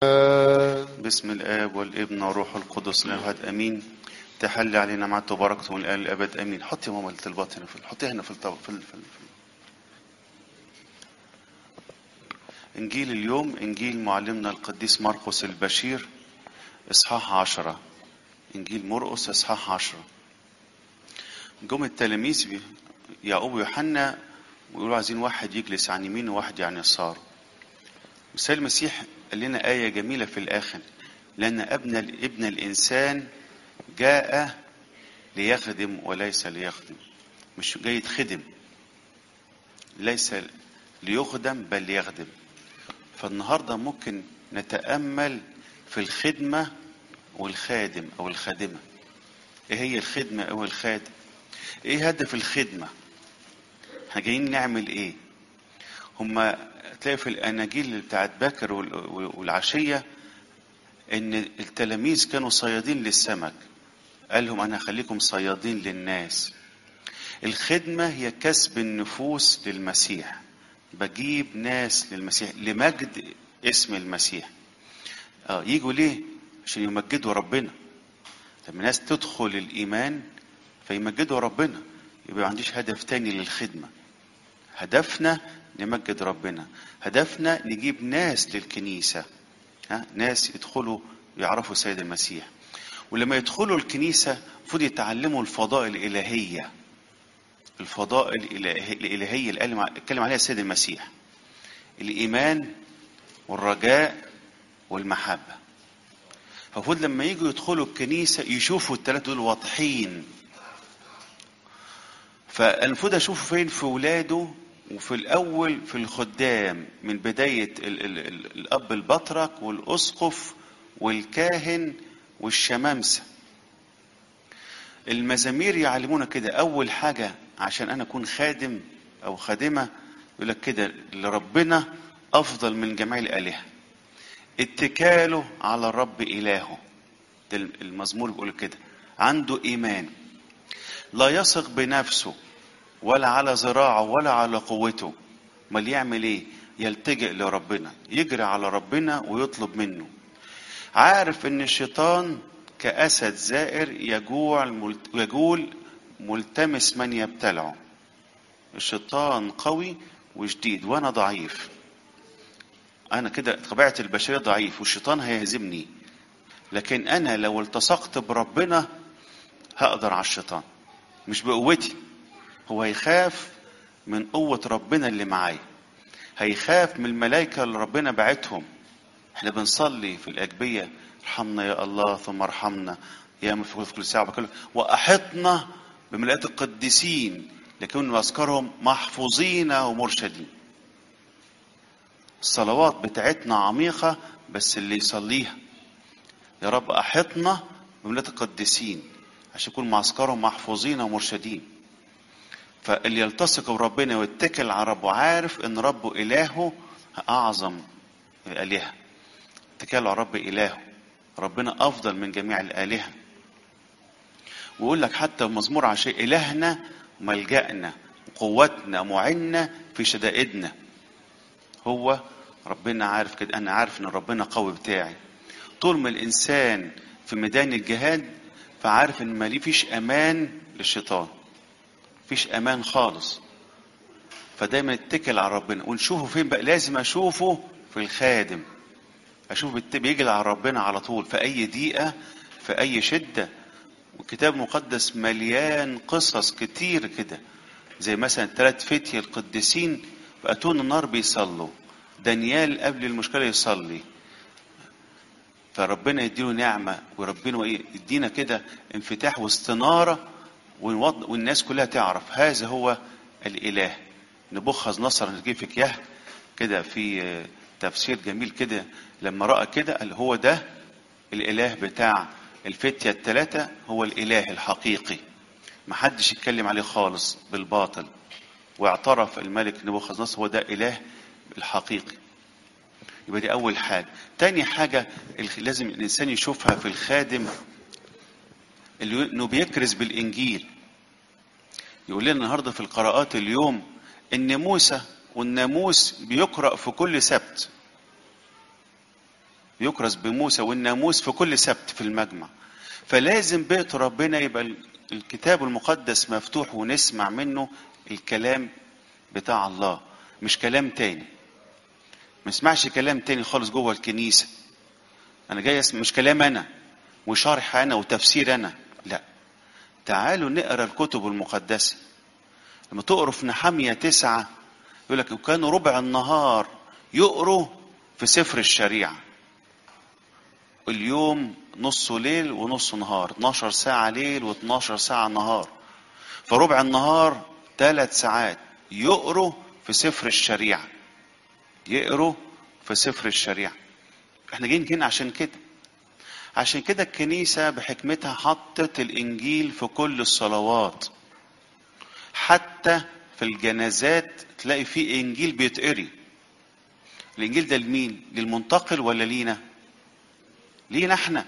باسم الآب والابن والروح القدس الأحد أمين تحل علينا مع وبركته من الآن للأبد أمين حطي يا ماما الطلبات هنا في حطيها هنا في الطب في, ال- في, ال- في إنجيل اليوم إنجيل معلمنا القديس مرقس البشير إصحاح عشرة إنجيل مرقس إصحاح عشرة جم التلاميذ بي- يعقوب ويوحنا ويقولوا عايزين واحد يجلس عن يمين وواحد عن يسار مثال المسيح قال لنا آية جميلة في الآخر لأن ابن ابن الإنسان جاء ليخدم وليس ليخدم مش جاي يتخدم ليس ليخدم بل ليخدم فالنهاردة ممكن نتأمل في الخدمة والخادم أو الخادمة إيه هي الخدمة أو الخادم إيه هدف الخدمة احنا جايين نعمل إيه هما تلاقي في الأناجيل بتاعت باكر وال- والعشية إن التلاميذ كانوا صيادين للسمك قال لهم أنا هخليكم صيادين للناس الخدمة هي كسب النفوس للمسيح بجيب ناس للمسيح لمجد اسم المسيح اه يجوا ليه عشان يمجدوا ربنا لما الناس تدخل الإيمان فيمجدوا ربنا يبقى ما عنديش هدف تاني للخدمة هدفنا نمجد ربنا هدفنا نجيب ناس للكنيسة ها؟ ناس يدخلوا يعرفوا سيد المسيح ولما يدخلوا الكنيسة المفروض يتعلموا الفضائل الإلهية الفضائل الإله- الإلهية اللي قال- اتكلم عليها السيد المسيح الإيمان والرجاء والمحبة المفروض لما يجوا يدخلوا الكنيسة يشوفوا الثلاثة دول واضحين فالمفروض اشوفه فين في ولاده وفي الاول في الخدام من بدايه ال ال ال الاب البطرك والاسقف والكاهن والشمامسه المزامير يعلمونا كده اول حاجه عشان انا اكون خادم او خادمه يقول لك كده لربنا افضل من جميع الالهه اتكاله على الرب الهه ده المزمور بيقول كده عنده ايمان لا يثق بنفسه ولا على ذراعه ولا على قوته امال يعمل ايه يلتجئ لربنا يجري على ربنا ويطلب منه عارف ان الشيطان كاسد زائر يجوع الملت- يجول ملتمس من يبتلعه الشيطان قوي وشديد وانا ضعيف انا كده طبيعه البشريه ضعيف والشيطان هيهزمني لكن انا لو التصقت بربنا هقدر على الشيطان مش بقوتي هو هيخاف من قوة ربنا اللي معايا هيخاف من الملائكة اللي ربنا بعتهم احنا بنصلي في الأجبية ارحمنا يا الله ثم ارحمنا يا من في كل ساعة وكل وأحطنا بملائكة القديسين لكن أذكرهم محفوظين ومرشدين الصلوات بتاعتنا عميقة بس اللي يصليها يا رب أحطنا بملائكة القديسين عشان يكون معسكرهم محفوظين ومرشدين فاللي يلتصق بربنا ويتكل على ربه عارف ان ربه الهه اعظم الالهه اتكال على رب الهه ربنا افضل من جميع الالهه ويقول لك حتى في مزمور عشاء الهنا ملجأنا قوتنا معنا في شدائدنا هو ربنا عارف كده انا عارف ان ربنا قوي بتاعي طول ما الانسان في ميدان الجهاد فعارف ان ما ليه فيش امان للشيطان فيش امان خالص فدايما اتكل على ربنا ونشوفه فين بقى لازم اشوفه في الخادم اشوفه بت- بيجري على ربنا على طول في اي ضيقه في اي شده والكتاب المقدس مليان قصص كتير كده زي مثلا ثلاث فتية القديسين فأتون النار بيصلوا دانيال قبل المشكلة يصلي فربنا يديله نعمة وربنا إيه؟ يدينا كده انفتاح واستنارة ونوض- والناس كلها تعرف هذا هو الإله نبوخذ نصر نجيفك يه كده في آه، تفسير جميل كده لما رأى كده قال هو ده الإله بتاع الفتية الثلاثة هو الإله الحقيقي محدش يتكلم عليه خالص بالباطل واعترف الملك نبوخذ نصر هو ده إله الحقيقي يبقى دي أول حاجة تاني حاجة الخ- لازم الإنسان يشوفها في الخادم اللي انه بيكرز بالانجيل يقول لنا النهارده في القراءات اليوم ان موسى والناموس بيقرا في كل سبت يكرز بموسى والناموس في كل سبت في المجمع فلازم بيت ربنا يبقى الكتاب المقدس مفتوح ونسمع منه الكلام بتاع الله مش كلام تاني ما اسمعش كلام تاني خالص جوه الكنيسة أنا جاي أسمع مش كلام أنا وشرح أنا وتفسير أنا لا تعالوا نقرا الكتب المقدسة لما تقروا في نحمية تسعة يقول لك وكانوا ربع النهار يقروا في سفر الشريعة اليوم نصه ليل ونصه نهار 12 ساعة ليل و12 ساعة نهار فربع النهار ثلاث ساعات يقروا في سفر الشريعة يقروا في سفر الشريعة احنا جايين هنا عشان كده عشان كده الكنيسة بحكمتها حطت الإنجيل في كل الصلوات حتى في الجنازات تلاقي فيه إنجيل بيتقري الإنجيل ده لمين؟ للمنتقل ولا لينا؟ لينا احنا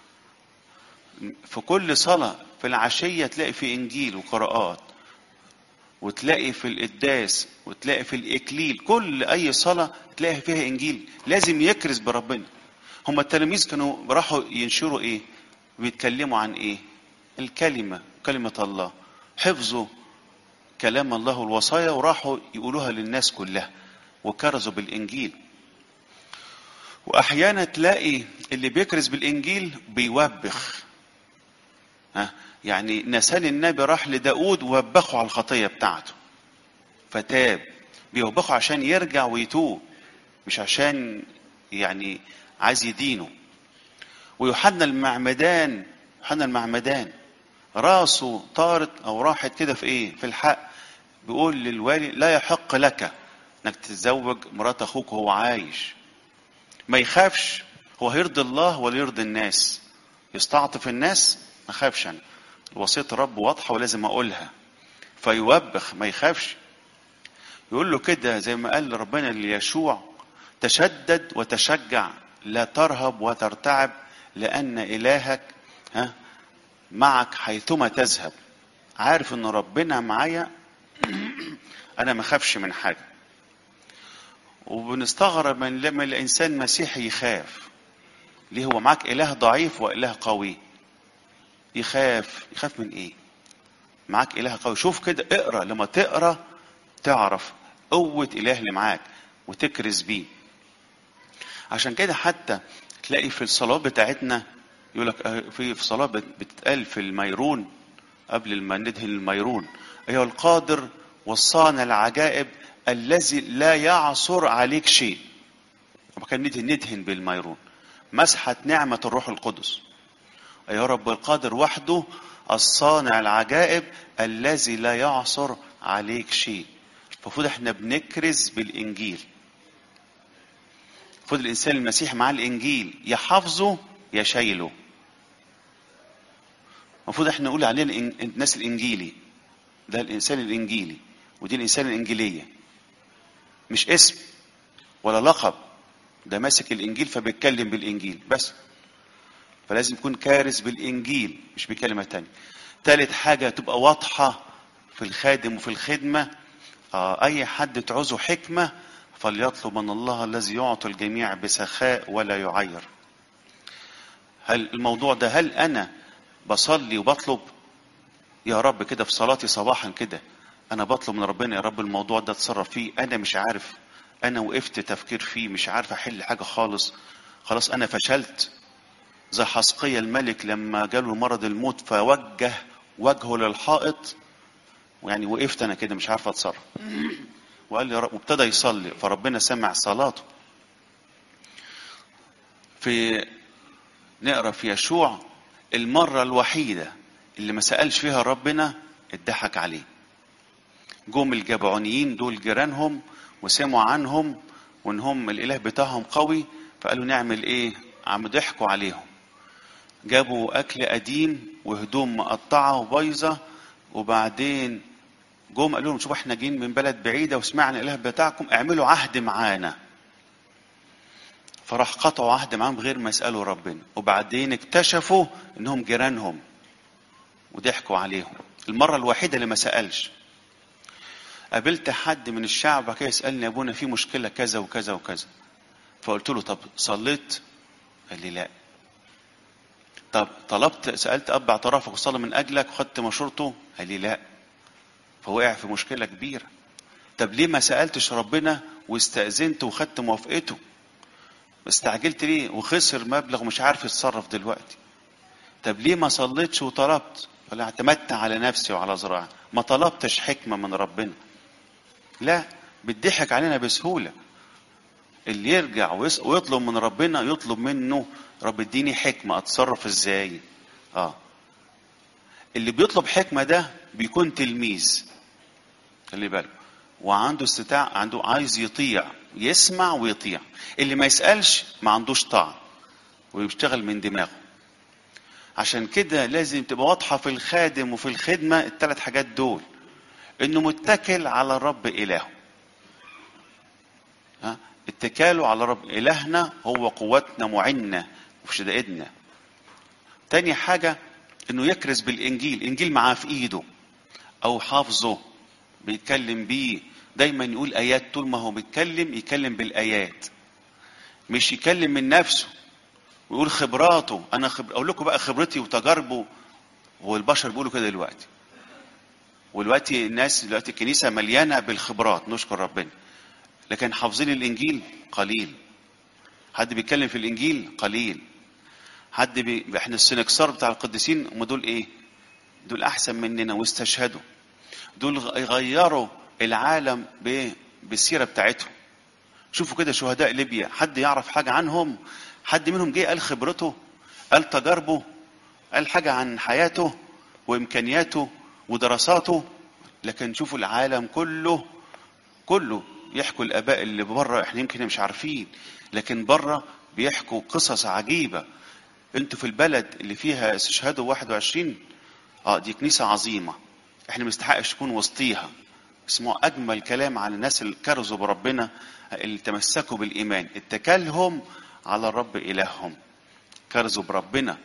في كل صلاة في العشية تلاقي في إنجيل وقراءات وتلاقي في القداس وتلاقي في الإكليل كل أي صلاة تلاقي فيها إنجيل لازم يكرز بربنا هم التلاميذ كانوا راحوا ينشروا إيه بيتكلموا عن إيه الكلمة كلمة الله حفظوا كلام الله والوصايا وراحوا يقولوها للناس كلها وكرزوا بالإنجيل واحيانا تلاقي اللي بيكرز بالانجيل بيوبخ ها يعني نسان النبي راح لداود ووبخه على الخطيه بتاعته فتاب بيوبخه عشان يرجع ويتوب مش عشان يعني عايز يدينه ويوحنا المعمدان يوحنا المعمدان راسه طارت او راحت كده في ايه في الحق بيقول للوالي لا يحق لك انك تتزوج مرات اخوك وهو عايش ما يخافش هو هيرضي الله ولا يرضي الناس يستعطف الناس ما خافش انا وصيه الرب واضحه ولازم اقولها فيوبخ ما يخافش يقول له كده زي ما قال ربنا ليشوع تشدد وتشجع لا ترهب وترتعب لان الهك ها معك حيثما تذهب عارف ان ربنا معايا انا ما خافش من حاجه وبنستغرب من لما الانسان مسيحي يخاف ليه هو معاك اله ضعيف واله قوي يخاف يخاف من ايه معاك اله قوي شوف كده اقرا لما تقرا تعرف قوه اله اللي معاك وتكرز بيه عشان كده حتى تلاقي في الصلاه بتاعتنا يقول لك في في صلاه بتتقال في الميرون قبل ما ندهن الميرون ايها القادر والصانع العجائب الذي لا يعصر عليك شيء وما كان ندهن ندهن بالميرون مسحة نعمة الروح القدس أيها رب القادر وحده الصانع العجائب الذي لا يعصر عليك شيء المفروض احنا بنكرز بالإنجيل المفروض الإنسان المسيح مع الإنجيل يا حافظه يا شايله المفروض احنا نقول عليه الناس الإنجيلي ده الإنسان الإنجيلي ودي الإنسان الإنجيلية مش اسم ولا لقب ده ماسك الانجيل فبيتكلم بالانجيل بس فلازم يكون كارث بالانجيل مش بكلمه تانية تالت حاجه تبقى واضحه في الخادم وفي الخدمه آه اي حد تعوزه حكمه فليطلب من الله الذي يعطي الجميع بسخاء ولا يعير هل الموضوع ده هل انا بصلي وبطلب يا رب كده في صلاتي صباحا كده انا بطلب من ربنا يا رب الموضوع ده اتصرف فيه انا مش عارف انا وقفت تفكير فيه مش عارف احل حاجه خالص خلاص انا فشلت زي حسقية الملك لما جاله مرض الموت فوجه وجهه للحائط ويعني وقفت انا كده مش عارف اتصرف وقال لي رب وابتدى يصلي فربنا سمع صلاته في نقرا في يشوع المره الوحيده اللي ما سالش فيها ربنا اتضحك عليه جم الجبعونيين دول جيرانهم وسمعوا عنهم وان هم الاله بتاعهم قوي فقالوا نعمل ايه عم ضحكوا عليهم جابوا اكل قديم وهدوم مقطعه وبايظه وبعدين جم قالوا لهم شوفوا احنا جايين من بلد بعيده وسمعنا الاله بتاعكم اعملوا عهد معانا فراح قطعوا عهد معاهم غير ما يسالوا ربنا وبعدين اكتشفوا انهم جيرانهم وضحكوا عليهم المره الوحيده اللي ما سالش قابلت حد من الشعب كده يسالني يا ابونا في مشكله كذا وكذا وكذا فقلت له طب صليت قال لي لا طب طلبت سالت اب اعترافك وصلى من اجلك وخدت مشورته قال لي لا فوقع في مشكله كبيره طب ليه ما سالتش ربنا واستاذنت وخدت موافقته استعجلت ليه وخسر مبلغ ومش عارف يتصرف دلوقتي طب ليه ما صليتش وطلبت ولا اعتمدت على نفسي وعلى زراعي ما طلبتش حكمه من ربنا لا بيضحك علينا بسهوله اللي يرجع ويس- ويطلب من ربنا يطلب منه رب اديني حكمه اتصرف ازاي اه اللي بيطلب حكمه ده بيكون تلميذ خلي بالك وعنده استطاع عنده عايز يطيع يسمع ويطيع اللي ما يسالش ما عندوش طاعه ويشتغل من دماغه عشان كده لازم تبقى واضحه في الخادم وفي الخدمه الثلاث حاجات دول انه متكل على الرب الهه ها اتكاله على رب الهنا هو قوتنا معنا وفي شدائدنا تاني حاجه انه يكرز بالانجيل انجيل معاه في ايده او حافظه بيتكلم بيه دايما يقول ايات طول ما هو بيتكلم يتكلم بالايات مش يتكلم من نفسه ويقول خبراته انا خبر... اقول لكم بقى خبرتي وتجاربه والبشر بيقولوا كده دلوقتي ودلوقتي الناس دلوقتي الكنيسه مليانه بالخبرات نشكر ربنا لكن حافظين الانجيل قليل حد بيتكلم في الانجيل قليل حد بي... احنا السنكسار بتاع القديسين هم دول ايه دول احسن مننا واستشهدوا دول غ- غيروا العالم ب... بالسيره بتاعتهم شوفوا كده شهداء ليبيا حد يعرف حاجه عنهم حد منهم جه قال خبرته قال تجاربه قال حاجه عن حياته وامكانياته ودراساته لكن شوفوا العالم كله كله يحكوا الاباء اللي بره احنا يمكن مش عارفين لكن بره بيحكوا قصص عجيبه انتوا في البلد اللي فيها استشهادوا 21 اه دي كنيسه عظيمه احنا ما نستحقش نكون وسطيها اسمعوا اجمل كلام عن الناس اللي كرزوا بربنا اللي تمسكوا بالايمان اتكالهم على الرب الههم كرزوا بربنا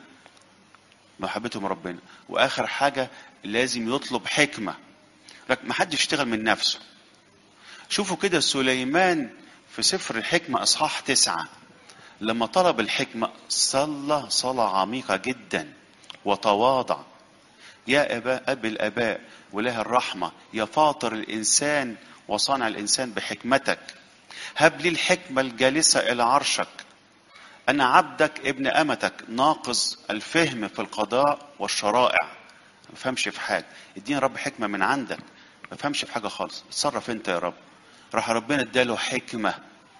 محبتهم ربنا واخر حاجه لازم يطلب حكمه لك ما حدش يشتغل من نفسه شوفوا كده سليمان في سفر الحكمه اصحاح تسعه لما طلب الحكمه صلى صلاه عميقه جدا وتواضع يا اباء اب الاباء وله الرحمه يا فاطر الانسان وصانع الانسان بحكمتك هب لي الحكمه الجالسه الى عرشك انا عبدك ابن امتك ناقص الفهم في القضاء والشرائع ما فهمش في حاجه اديني يا رب حكمه من عندك ما فهمش في حاجه خالص اتصرف انت يا رب راح ربنا اداله حكمه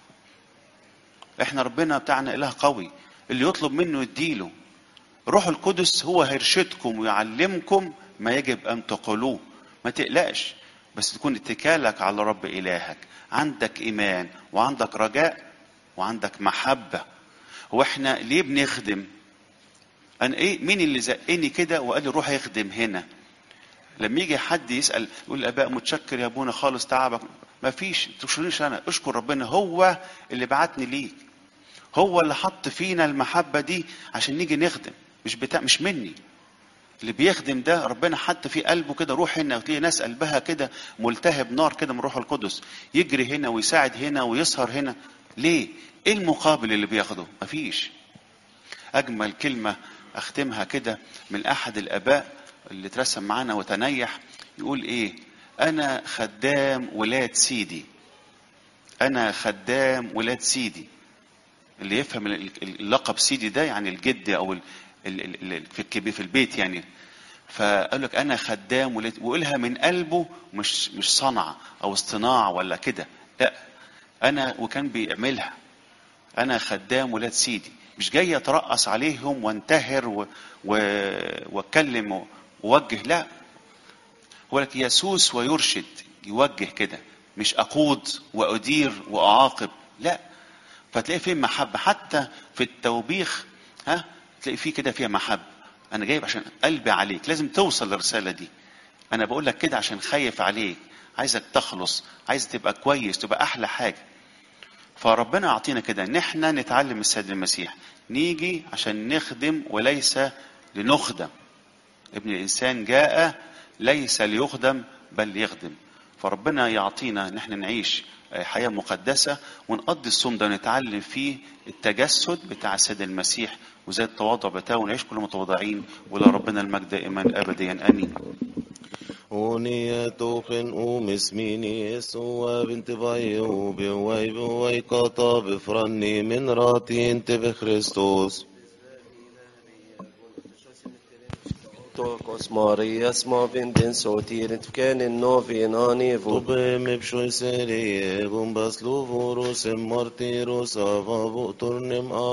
احنا ربنا بتاعنا اله قوي اللي يطلب منه يديله روح القدس هو هيرشدكم ويعلمكم ما يجب ان تقولوه ما تقلقش بس تكون اتكالك على رب الهك عندك ايمان وعندك رجاء وعندك محبه هو احنا ليه بنخدم انا ايه مين اللي زقني كده وقال لي روح يخدم هنا لما يجي حد يسال يقول الاباء متشكر يا ابونا خالص تعبك ما فيش تشكرنيش انا اشكر ربنا هو اللي بعتني ليك هو اللي حط فينا المحبه دي عشان نيجي نخدم مش بتاع مش مني اللي بيخدم ده ربنا حط في قلبه كده روح هنا وتلاقي ناس قلبها كده ملتهب نار كده من روح القدس يجري هنا ويساعد هنا ويسهر هنا ليه ايه المقابل اللي بياخده مفيش اجمل كلمه اختمها كده من احد الاباء اللي اترسم معانا وتنيح يقول ايه انا خدام ولاد سيدي انا خدام ولاد سيدي اللي يفهم ال- ال- اللقب سيدي ده يعني الجد او ال- ال- ال- ال- في الكبي- في البيت يعني فقال لك انا خدام ولاد ويقولها من قلبه مش مش صنعه او اصطناع ولا كده لا انا وكان بيعملها انا خدام ولاد سيدي مش جاي اترأس عليهم وانتهر و... و... واتكلم ووجه لا هو لك يسوس ويرشد يوجه كده مش اقود وادير واعاقب لا فتلاقي فيه محبه حتى في التوبيخ ها تلاقي فيه كده فيها محبه انا جايب عشان قلبي عليك لازم توصل للرساله دي انا بقول لك كده عشان خايف عليك عايزك تخلص عايز تبقى كويس تبقى احلى حاجه فربنا يعطينا كده ان احنا نتعلم السيد المسيح نيجي عشان نخدم وليس لنخدم ابن الانسان جاء ليس ليخدم بل ليخدم فربنا يعطينا ان احنا نعيش آه، حياة مقدسة ونقضي الصوم ده ونتعلم فيه التجسد بتاع السيد المسيح وزي التواضع بتاعه ونعيش كلنا متواضعين ولا ربنا المجد دائما أبديا آمين ونية توخن ومسميني يسوع بنت باي وبواي بواي قطا بفرني من راتي انت بخريستوس Tokos Marias Mavindin Sotirit Fkenin Novin Anivu طب مبشوي سريه بومباس لوفوروس مرتيروس افا بؤترنم